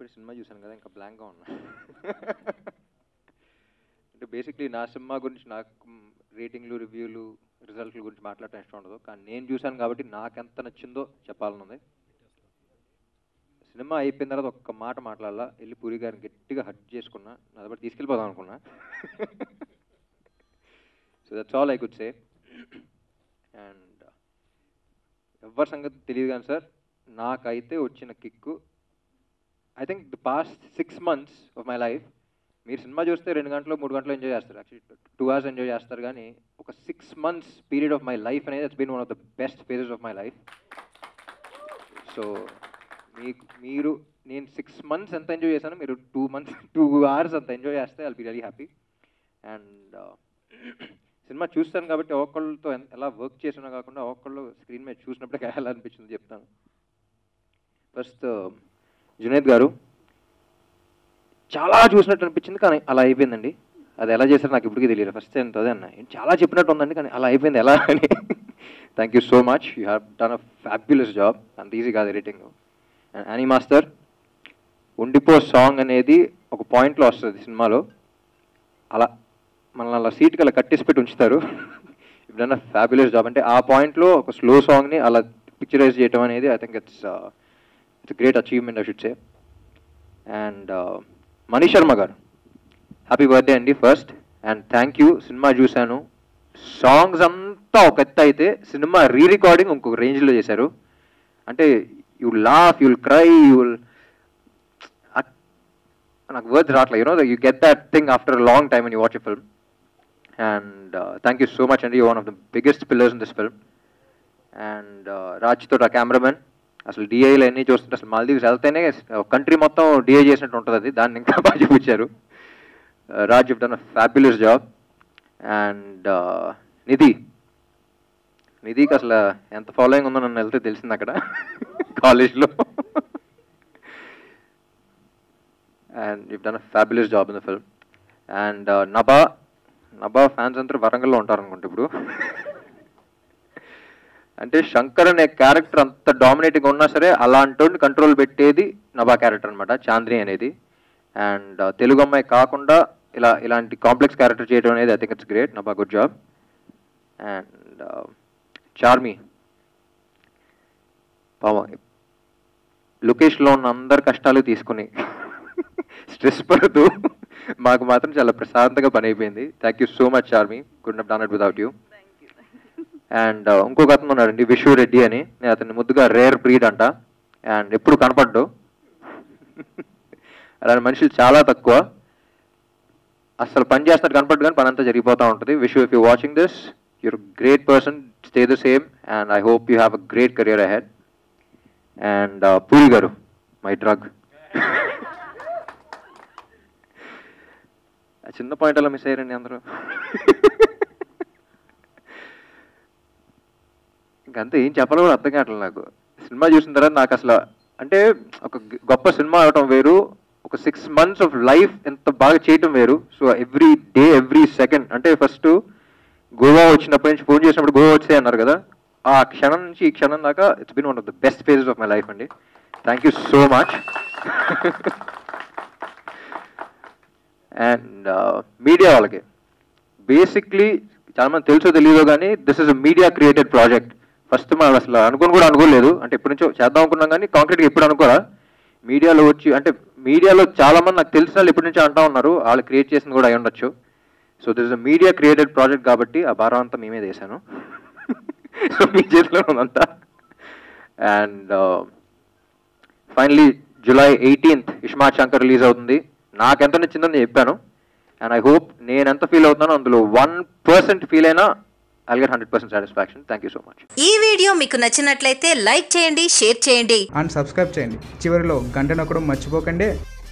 ఇప్పుడే సినిమా చూశాను కదా ఇంకా బ్లాంక్గా ఉన్నా అంటే బేసిక్లీ నా సినిమా గురించి నాకు రేటింగ్లు రివ్యూలు రిజల్ట్ల గురించి మాట్లాడటం ఇష్టం ఉండదు కానీ నేను చూశాను కాబట్టి నాకు ఎంత నచ్చిందో చెప్పాలనుంది సినిమా అయిపోయిన తర్వాత ఒక్క మాట మాట్లాడాలా వెళ్ళి పూరి గారిని గట్టిగా హట్ చేసుకున్నా నా దగ్గర తీసుకెళ్ళిపోదాం అనుకున్నా so that's all I could say and ఎవరి సంగతి తెలియదు కానీ సార్ నాకైతే వచ్చిన kick I think the past six months of my life మీరు సినిమా చూస్తే రెండు గంటలు మూడు గంటలు ఎంజాయ్ చేస్తారు యాక్చువల్లీ టూ అవర్స్ ఎంజాయ్ చేస్తారు కానీ ఒక six months period of my life అనేది it's been one of the best phases of my life so మీకు మీరు నేను సిక్స్ మంత్స్ ఎంత ఎంజాయ్ చేశానో మీరు టూ మంత్స్ టూ అవర్స్ అంత ఎంజాయ్ చేస్తే I'll be very happy and cinema చూస్తాను కాబట్టి ఒక్కళ్ళతో ఎలా వర్క్ చేసినా కాకుండా ఒక్కళ్ళు స్క్రీన్ మీద చూసినప్పుడే ఎలా అనిపించింది చెప్తాను ఫస్ట్ జునేద్ గారు చాలా చూసినట్టు అనిపించింది కానీ అలా అయిపోయిందండి అది ఎలా చేశారో నాకు ఇప్పటికీ తెలియదు ఫస్ట్ ఎంత అదే అన్న "ఏంటి చాలా చెప్పినట్టు ఉందండి కానీ అలా అయిపోయింది ఎలా అని thank you so much you have done a fabulous job అంత ఈజీ కాదు editing Anee master Undipo song అనేది ఒక పాయింట్లో వస్తుంది సినిమాలో అలా మనల్ని అలా సీట్కి అలా కట్టేసి పెట్టి ఉంచుతారు ఇప్పుడు ఫ్యాబులస్ జాబ్ అంటే ఆ పాయింట్లో ఒక స్లో సాంగ్ని అలా పిక్చరైజ్ చేయడం అనేది I think it's it's great achievement I should say and Manish Sharma garu happy birthday అండి first and thank you cinema చూశాను సాంగ్స్ అంతా ఒక ఎత్తు అయితే సినిమా రీ రికార్డింగ్ ఇంకొక రేంజ్లో చేశారు అంటే you laugh you'll cry you'll నాకు వర్డ్స్ రావట్లేదు you know you get that thing after long time in you watch a film and thank you so much అండి one of the biggest pillars in this film and Raj Thota cameraman అసలు డిఐలు అన్నీ చూస్తుంటే అసలు మాల్దీవ్స్ వెళ్తేనే country మొత్తం DI చేసినట్టు ఉంటుంది అది దాన్ని ఇంకా బాగా చూపించారు Raj done a fabulous job and Nidhi నిధికి అసలు ఎంత ఫాలోయింగ్ ఉందో నన్ను వెళ్తే తెలిసింది అక్కడ కాలేజ్లో and you done a fabulous job in the film and Nabha Nabha fans అంతా వరంగల్లో ఉంటారు అనుకుంటా ఇప్పుడు అంటే శంకర్ అనే క్యారెక్టర్ అంత డామినేటింగ్ ఉన్నా సరే అలాంటి కంట్రోల్ పెట్టేది నబా క్యారెక్టర్ అనమాట చాంద్రి అనేది అండ్ తెలుగు అమ్మాయి కాకుండా ఇలా ఇలాంటి కాంప్లెక్స్ క్యారెక్టర్ చేయడం అనేది I think it's great Nabha good job and Charmme పాపం లొకేషన్లో ఉన్న అందరి కష్టాలు తీసుకుని స్ట్రెస్ పడుతూ మాకు మాత్రం చాలా ప్రశాంతంగా పని అయిపోయింది thank you so much Charmme good done it without you and ఇంకొక అతను ఉన్నాడండి విశ్వ రెడ్డి అని నేను అతన్ని ముద్దుగా రేర్ బ్రీడ్ అంట అండ్ ఎప్పుడు కనపడ్డు అలాంటి మనుషులు చాలా తక్కువ అసలు పని చేస్తున్నట్టు కనపడ్డు కానీ పని అంతా జరిగిపోతూ ఉంటుంది wish if you watching this you're great person stay the same and I hope you have a great career ahead and Puri garu my drug ఆ చిన్న పాయింట్ అలా మిస్ అయ్యారండి అందరూ ఇంకంతే ఏం చెప్పాలో కూడా అర్థం కావట్లేదు నాకు సినిమా చూసిన తర్వాత నాకు అసలు అంటే ఒక గొప్ప సినిమా అవటం వేరు ఒక సిక్స్ మంత్స్ ఆఫ్ లైఫ్ ఎంత బాగా చేయటం వేరు so every day every second అంటే ఫస్ట్ గోవా వచ్చినప్పటి నుంచి ఫోన్ చేసినప్పుడు గోవా వచ్చే అన్నారు కదా ఆ క్షణం నుంచి ఈ క్షణం దాకా it's been one of the best phases of my life అండి thank you so much and media వాళ్ళకి బేసిక్లీ చాలా మంది తెలుసో తెలియదో కానీ this is media created project first మనం అసలు అనుకుని కూడా అనుకోలేదు అంటే ఎప్పటి నుంచో చేద్దాం అనుకున్నాం కానీ కాంక్రీట్గా ఎప్పుడు అనుకోరా మీడియాలో వచ్చి అంటే మీడియాలో చాలా మంది నాకు తెలిసిన వాళ్ళు ఎప్పటి నుంచో అంటా ఉన్నారు వాళ్ళు క్రియేట్ చేసింది కూడా అయి ఉండొచ్చు so this is media created project కాబట్టి ఆ భారం అంతా మేమే చేశాను సో మీ చేతిలో ఉందంతా and finally July eighteenth iSmart Shankar release అవుతుంది నాకు ఎంత నచ్చిందో నేను చెప్పాను అండ్ ఐ హోప్ నేను ఎంత ఫీల్ అవుతున్నానో అందులో వన్ పర్సెంట్ ఫీల్ అయినా I get hundred percent satisfaction thank you so much ఈ వీడియో మీకు నచ్చినట్లయితే లైక్ చేయండి షేర్ చేయండి అండ్ సబ్స్క్రైబ్ చేయండి చివరిలో గంట నొక్కడం మర్చిపోకండి